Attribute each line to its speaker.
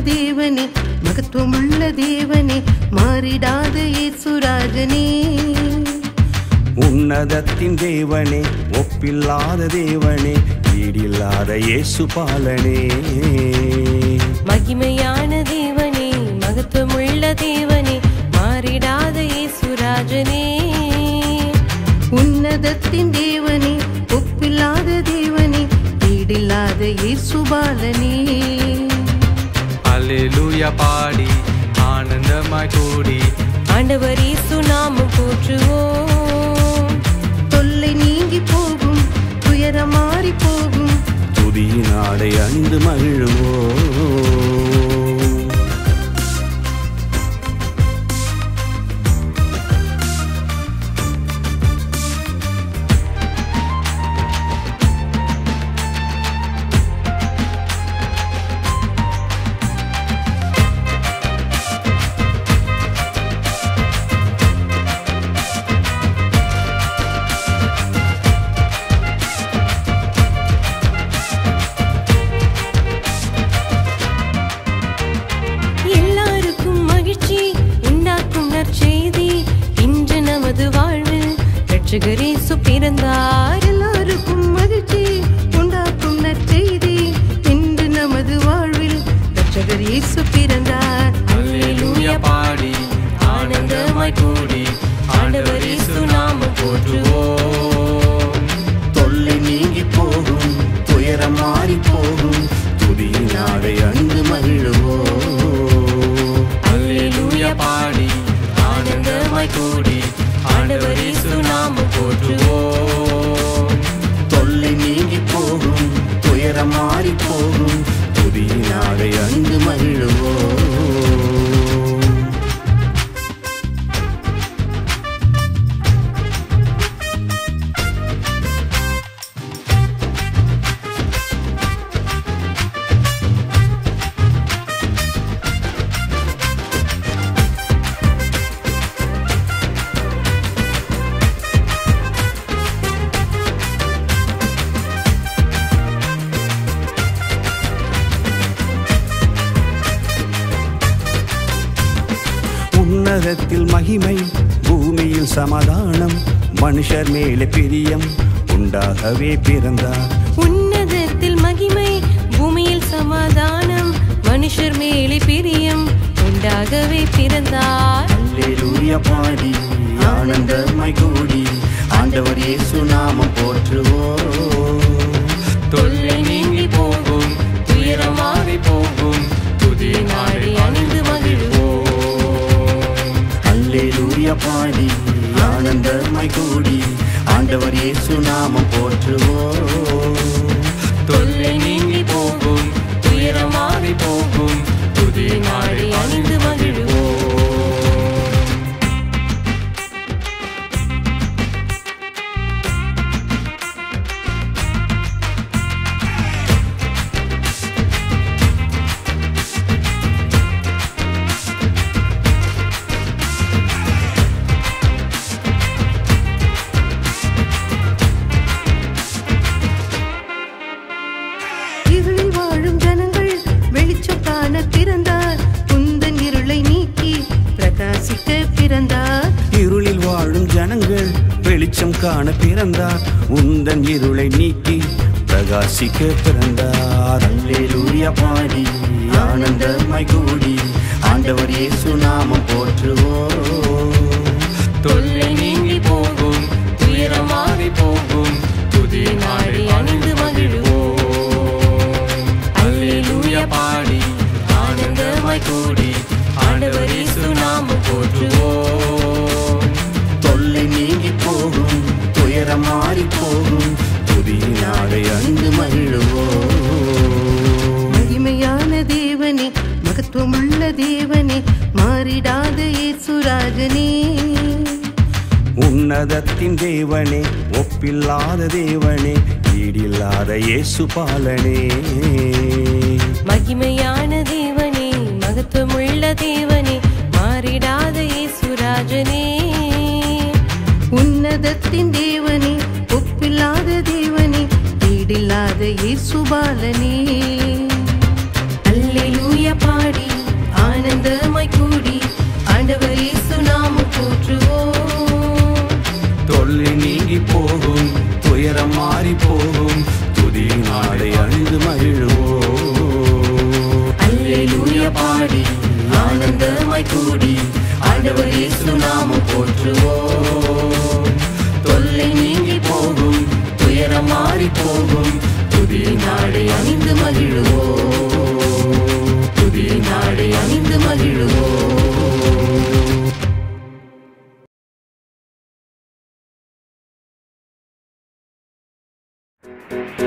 Speaker 1: தேவனே மகத்துவமுள்ள தேவனே மாறிடாத இயேசுராஜனே
Speaker 2: உன்னதத்தின் தேவனே ஒப்பில்லாத தேவனே ஈடில்லாத இயேசு பாலனே
Speaker 3: மகிமையான தேவனே மகத்துவமுள்ள தேவனே மாறிடாத இயேசுராஜனே
Speaker 1: உன்னதத்தின் தேவனே ஒப்பில்லாத தேவனே ஈடில்லாத இயேசுபாலனே
Speaker 4: அல்லேலூயா பாடி ஆனந்தமாய் கூடி
Speaker 3: ஆண்டவர் இயேசு நாமம் போற்றுவோம்
Speaker 1: தொல்லை நீங்கி போகும் துயரம் மாறி போகும்
Speaker 2: துதியின் ஆடை அணிந்து மகிழுவோம்
Speaker 3: எல்லாருக்கும் மகிழ்ச்சி உண்டாக்கும் நற்செய்தி இன்று நமது வாழ்வில் ரட்சகர் இயேசு பிறந்தார்
Speaker 1: எல்லாருக்கும் மகிழ்ச்சி உண்டாக்கும் நற்செய்தி இன்று நமது வாழ்வில் ரட்சகர் இயேசு பிறந்தார்
Speaker 4: அல்லேலூயா பாடி ஆனந்தமாய் கூடி ஆண்டவர் இயேசு நாமம் போற்றுவோம்
Speaker 2: தொல்லை நீங்கி போகும் துயரம் மாறி போகும் துதியின் ஆடை அணிந்து மகிழுவோம்
Speaker 4: அல்லேலூயா பாடி ஆனந்தமாய் கூடி ஆண்டவர் இயேசு நாமம் போற்றுவோம்
Speaker 2: தொல்லை நீங்கி போகும் துயரம் மாறி போகும் துதியின் ஆடை அணிந்து மகிழுவோம் உன்னதத்தில் மகிமை பூமியில் சமாதானம் மனுஷர் மேலே பிரியம் உண்டாகவே பிறந்தார்
Speaker 3: உன்னதத்தில் மகிமை பூமியில் சமாதானம் மனுஷர் மேலே பிரியம் உண்டாகவே பிறந்தார்
Speaker 2: அல்லேலூயா பாடி ஆனந்தமாய் கூடி ஆண்டவர் இயேசு நாமம் போற்றுவோம்
Speaker 4: தொல்லை நீங்கி போகும் துயரம் மாறி போகும் துதி நாடி அணிந்து மகிழ்வோம்
Speaker 2: அல்லேலூயா பாடி ஆனந்தமாய் கூடி ஆண்டவர் இயேசு நாமம் போற்றுவோம்
Speaker 4: தொல்லை நீங்கி போகும் துயரம் மாறி போகும் துதி நாடி அணிந்து மகிழ்வோம்
Speaker 1: இருளில் வாழும் ஜனங்கள் வெளிச்சம் காண பிறந்தார் குந்தன் இருளை நீக்கி பிரகாசிக்க பிறந்தார்
Speaker 2: இருளில் வாழும் ஜனங்கள் வெளிச்சம் காண பிறந்தார் உந்தன் இருளை நீக்கி பிரகாசிக்க பிறந்தார் அல்லேலூயா பாடி ஆனந்தமாய் கூடி ஆண்டவர் இயேசு நாமம் போற்றுவோம்
Speaker 4: தொல்லை நீங்கி போகும் துயரம் மாறி போகும் துதி நாடி அணிந்து மகிழ்வோம் அல்லேலூயா பாடி ஆனந்தமாய் கூடி ஆண்டவர் இயேசு நாமம் போற்றுவோம்
Speaker 2: தொல்லை நீங்கி போகும் துயரம் மாறி போகும் துதியின் ஆடை அணிந்து மகிழுவோம்
Speaker 1: மகிமையான தேவனே மகத்துவமுள்ள தேவனே மாறிடாத இயேசுராஜனே
Speaker 2: உன்னதத்தின் தேவனே ஒப்பில்லாத தேவனே ஈடில்லாத இயேசு பாலனே
Speaker 3: மகிமையான தேவனே மகத்துவமுள்ள தேவனே மாறிடாத இயேசுராஜனே
Speaker 1: உன்னதத்தின் தேவனே ஒப்பில்லாத தேவனே ஈடில்லாத இயேசுபாலனே
Speaker 3: அல்லேலூயா அல்லேலூயா பாடி ஆனந்தமாய் கூடி ஆண்டவர் இயேசு நாமம் போற்றுவோம்
Speaker 2: தொல்லை நீங்கி போகும் துயரம் மாறி போகும் துதி நாளை அழிந்து மகிழ்வோம்
Speaker 3: அல்லேலூயா பாடி ஆனந்தமாய் கூடி ஆண்டவர் இயேசு நாமம் போற்றுவோம்
Speaker 2: தொல்லை நீங்கி போகும் துயரம் மாறி போகும் துதி நாளை அணிந்து மகிழ்வோம் துதி நாளை அணிந்து மகிழ்வோம்
Speaker 3: அல்லேலூயா